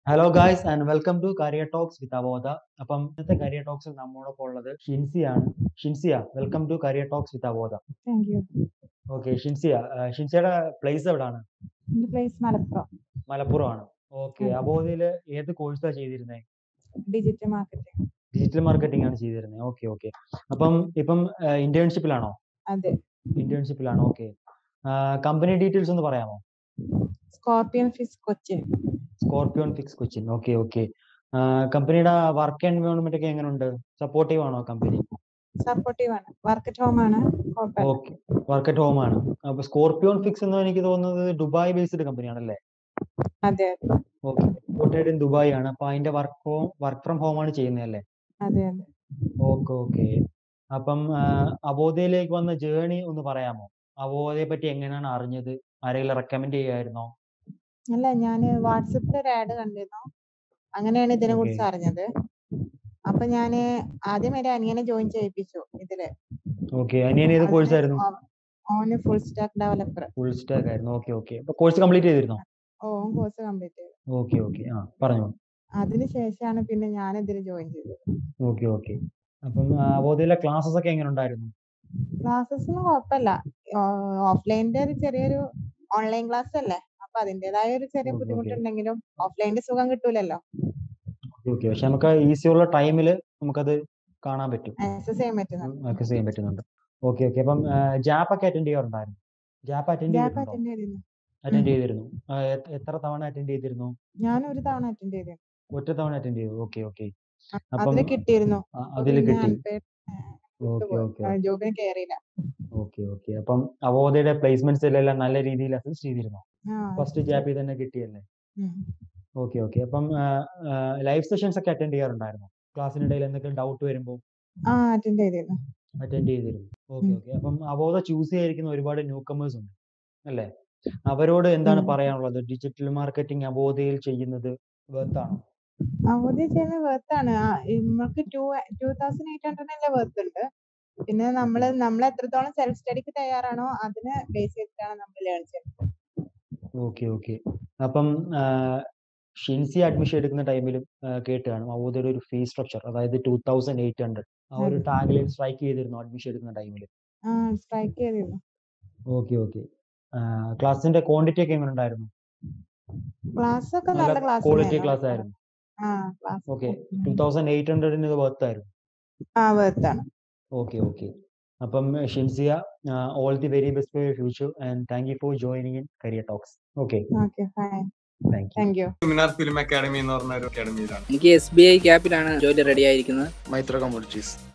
Hello guys and welcome to career talks with Avodha അപ്പം ഇന്നത്തെ career ടോക്സിൽ നമ്മോടൊപ്പം ഉള്ളത് ഷിൻസിയാണ് Shinsiya welcome to career talks with Avodha thank you okay Shinsiya ആ, ഷിൻസിയയുടെ പ്ലേസ് എവിടാണ് എന്റെ പ്ലേസ് മലപ്പുറം മലപ്പുറമാണ് ഓക്കെ അതെ. അബോധയില് ഏത് കോഴ്സാണ് ചെയ്തിരുന്നത് ഡിജിറ്റൽ മാർക്കറ്റിംഗ് ഡിജിറ്റൽ മാർക്കറ്റിംഗ് ആണ് ചെയ്തിരുന്നത് ഓക്കെ ഓക്കെ അപ്പം ഇപ്പം ഇന്റേൺഷിപ്പിലാണോ അതെ ഇന്റേൺഷിപ്പിലാണോ ഓക്കെ കമ്പനി ഡീറ്റെയിൽസ് ഒന്ന് പറയാമോ scorpion fix Cochin scorpion fix Cochin okay okay കമ്പനിയുടെ വർക്ക് എൻവയോൺമെന്റ് ഒക്കെ എങ്ങനെയുണ്ട് സപ്പോർട്ടീവ് ആണോ കമ്പനി സപ്പോർട്ടീവ് ആണ് വർക്ക് അറ്റ് ഹോം ആണ് കുഴപ്പമില്ല ഓക്കെ വർക്ക് അറ്റ് ഹോം ആണ് അപ്പൊ സ്കോർപിയോൺ ഫിക്സ് എന്ന് എനിക്ക് തോന്നുന്നത് ദുബായ് ബേസ്ഡ് കമ്പനിയാണല്ലേ അതെ ഓക്കെ ഹെഡ്ക്വാർട്ടേഡ് ഇൻ ദുബായ് ആണ് അപ്പൊ അതിന്റെ work home work from home ആണ് ചെയ്യുന്നത് അല്ലേ അതെ അതെ ഓക്കെ ഓക്കെ അപ്പം അബോധയിലേക്ക് വന്ന ജേണി ഒന്ന് പറയാമോ അബോധയെ പറ്റി എങ്ങനെയാണ് അറിഞ്ഞത് ആരെങ്കിലും റെക്കമെൻഡ് ചെയ്യായിരുന്നോ അല്ല ഞാൻ വാട്സപ്പിൽ ഒരു ആഡ് കണ്ടിരുന്നു അങ്ങനെയാണ് ഇതിനെ കുറിച്ച് Okay. അറിഞ്ഞത് അപ്പൊ ഞാന് ആദ്യം ഒരു അനിയനെ ജോയിൻ ചെയ്യിപ്പിച്ചു ഇതില് ഓക്കെ അനിയൻ ഏത് കോഴ്സ് ആയിരുന്നു അവ- ഓന് full stack developer full stack ആയിരുന്നു ഓക്കെ ഓക്കെ അപ്പൊ കോഴ്സ് കംപ്ലീറ്റ് ചെയ്തിരുന്നോ ഓൻ കോഴ്സ് കംപ്ലീറ്റ് ചെയ്തു ഓക്കെ ഓക്കെ ആ പറഞ്ഞു അതിനുശേഷമാണ് പിന്നെ ഞാൻ ഇതിൽ ജോയിൻ ചെയ്തത് ഓക്കെ ഓക്കെ അപ്പം അബോധയിലെ ക്ലാസ്സസ് ഒക്കെ എങ്ങനെ ഉണ്ടായിരുന്നു ക്ലാസ്സസ് ഒന്നും കുഴപ്പമില്ല ഓഫ്ലൈനിന്റെ ഒരു ചെറിയൊരു ഓൺലൈൻ ക്ലാസ് അല്ലേ അപ്പൊ അതിന്റേതായ ഒരു ചെറിയ Okay, okay. ബുദ്ധിമുട്ടുണ്ടെങ്കിലും ഓഫ്ലൈനിന്റെ സുഖം കിട്ടൂലല്ലോ ഓക്കെ പക്ഷെ നമുക്ക് ഈസി ഉള്ള ടൈമിൽ നമുക്കത് കാണാൻ പറ്റും ആക്സസ് ചെയ്യാൻ പറ്റുന്നുണ്ട് ആക്സസ് ചെയ്യാൻ പറ്റുന്നുണ്ട് ഓക്കെ ഓക്കെ അപ്പം ജാപ്പ് ഒക്കെ അറ്റൻഡ് ചെയ്യാറുണ്ടായിരുന്നു ജാപ്പ് അറ്റൻഡ് ഗ്യാപ്പ് ചെയ്തിട്ടുണ്ടോ അറ്റൻഡ് ചെയ്തിരുന്നു അറ്റൻഡ് ചെയ്തിരുന്നു ആ, എ- എത്ര തവണ അറ്റൻഡ് ചെയ്തിരുന്നു ഞാൻ ഒരു തവണ അറ്റൻഡ് ചെയ്തിരുന്നു ഒറ്റ തവണ അറ്റൻഡ് ചെയ്തു ഓക്കെ ഓക്കെ അ- അപ്പം അതില് കിട്ടിയിരുന്നു അതിൽ കിട്ടി ഓക്കെ ഓക്കെ ജോബിന് കയറിയില്ല ഓക്കെ ഓക്കെ അപ്പം അവോധയുടെ പ്ലേസ്മെന്റ്സിലെല്ലാം നല്ല രീതിയിൽ അസിസ്റ്റ് ചെയ്തിരുന്നു ഫസ്റ്റ് ജാപ്പിൽ തന്നെ കിട്ടിയല്ലേ ഓക്കെ ഓക്കെ അപ്പം ലൈവ് സെഷൻസ് ഒക്കെ അറ്റൻഡ് ചെയ്യാറുണ്ടായിരുന്നു ക്ലാസ്സിനിടയിൽ എന്തെങ്കിലും ഡൗട്ട് വരുമ്പോൾ ആ അറ്റൻഡ് ചെയ്തിരുന്നു അറ്റൻഡ് ചെയ്തിരുന്നു ഓക്കെ ഉം. ഓക്കെ അപ്പം അവോധ ചൂസ് ചെയ്യാതിരിക്കുന്ന ഒരുപാട് ന്യൂ കമേഴ്സ് ഉണ്ട് അല്ലേ അവരോട് എന്താണ് ഉം. പറയാനുള്ളത് ഡിജിറ്റൽ മാർക്കറ്റിംഗ് അവോധയിൽ ചെയ്യുന്നത് വെർത്താണോ അവധി ചെയ്യുന്നത് വെർത്താണ് നമുക്ക് ടു ടൂ തൗസൻഡ് എയ്റ്റ് ഹൺഡ്രഡിന്റെ വെർത്ത് ഉണ്ട് പിന്നെ നമ്മള് നമ്മൾ എത്രത്തോളം സെൽഫ് സ്റ്റഡിക്ക് തയ്യാറാണോ അതിന് ബേസ് ചെയ്തിട്ടാണ് നമ്മൾ ലേൺ ചെയ്യുന്നത് ഓക്കെ ഓക്കെ അപ്പം ഷിൻസി അഡ്മിഷൻ എടുക്കുന്ന ടൈമിലും കേട്ട് കാണും അവോധയുടെ ഒരു ഫീസ് സ്ട്രക്ചർ അതായത് ടൂ തൗസൻഡ് എയ്റ്റ് ഹൺഡ്രഡ് ആ ഒരു അതെ. ടാഗിൽ സ്ട്രൈക്ക് ചെയ്തിരുന്നു അഡ്മിഷൻ എടുക്കുന്ന ടൈമിൽ ആ സ്ട്രൈക്ക് ചെയ്തിരുന്നു ഓക്കെ ഓക്കെ ക്ലാസ്സിന്റെ ക്വാണ്ടിറ്റി ഒക്കെ എങ്ങനെ ഉണ്ടായിരുന്നു ക്ലാസ് ഒക്കെ നല്ല നല്ല ക്ലാസ് ക്വാളിറ്റി ക്ലാസ് ആയിരുന്നു ആ class okay two thousand eight ഹൺഡ്രഡിന് ഇത് വർത്ത് ആയിരുന്നു ആ വെർത്താണ് ഓക്കെ ഓക്കെ അപ്പം Shinsiya all the very best for your future and thank you for joining in career talks okay okay fine thank you thank you Minar film academy എന്ന് പറഞ്ഞ ഒരു അക്കാഡമിയിലാണ് എനിക്ക് എസ് ബി ഐ ക്യാപ്പിലാണ് ജോലി റെഡി ആയിരിക്കുന്നത് മൈത്ര കമ്മോഡിറ്റീസ്